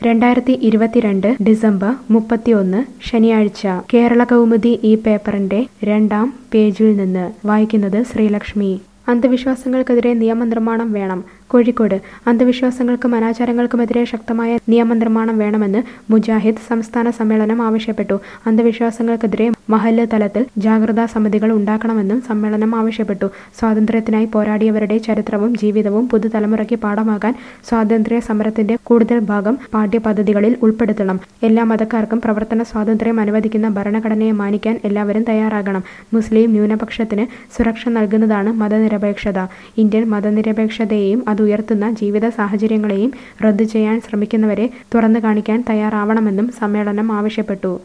രണ്ടായിരത്തി ഇരുപത്തിരണ്ട് ഡിസംബർ മുപ്പത്തിയൊന്ന് ശനിയാഴ്ച കേരള കൗമുദി ഈ പേപ്പറിന്റെ രണ്ടാം പേജിൽ നിന്ന് വായിക്കുന്നത് ശ്രീലക്ഷ്മി അന്ധവിശ്വാസങ്ങൾക്കെതിരെ നിയമനിർമ്മാണം വേണം കോഴിക്കോട് അന്ധവിശ്വാസങ്ങൾക്കും അനാചാരങ്ങൾക്കുമെതിരെ ശക്തമായ നിയമനിർമ്മാണം വേണമെന്ന് മുജാഹിദ് സംസ്ഥാന സമ്മേളനം ആവശ്യപ്പെട്ടു അന്ധവിശ്വാസങ്ങൾക്കെതിരെ മഹല്ല് തലത്തിൽ ജാഗ്രതാ സമിതികൾ ഉണ്ടാക്കണമെന്നും സമ്മേളനം ആവശ്യപ്പെട്ടു സ്വാതന്ത്ര്യത്തിനായി പോരാടിയവരുടെ ചരിത്രവും ജീവിതവും പുതുതലമുറയ്ക്ക് പാഠമാകാൻ സ്വാതന്ത്ര്യ സമരത്തിന്റെ കൂടുതൽ ഭാഗം പാഠ്യപദ്ധതികളിൽ ഉൾപ്പെടുത്തണം എല്ലാ മതക്കാർക്കും പ്രവർത്തന സ്വാതന്ത്ര്യം അനുവദിക്കുന്ന ഭരണഘടനയെ മാനിക്കാൻ എല്ലാവരും തയ്യാറാകണം മുസ്ലിം ന്യൂനപക്ഷത്തിന് സുരക്ഷ നൽകുന്നതാണ് മതനിരപേക്ഷത ഇന്ത്യൻ മതനിരപേക്ഷതയെയും അത് ഉയർത്തുന്ന ജീവിത സാഹചര്യങ്ങളെയും റദ്ദു ചെയ്യാൻ ശ്രമിക്കുന്നവരെ തുറന്നു കാണിക്കാൻ തയ്യാറാവണമെന്നും സമ്മേളനം ആവശ്യപ്പെട്ടു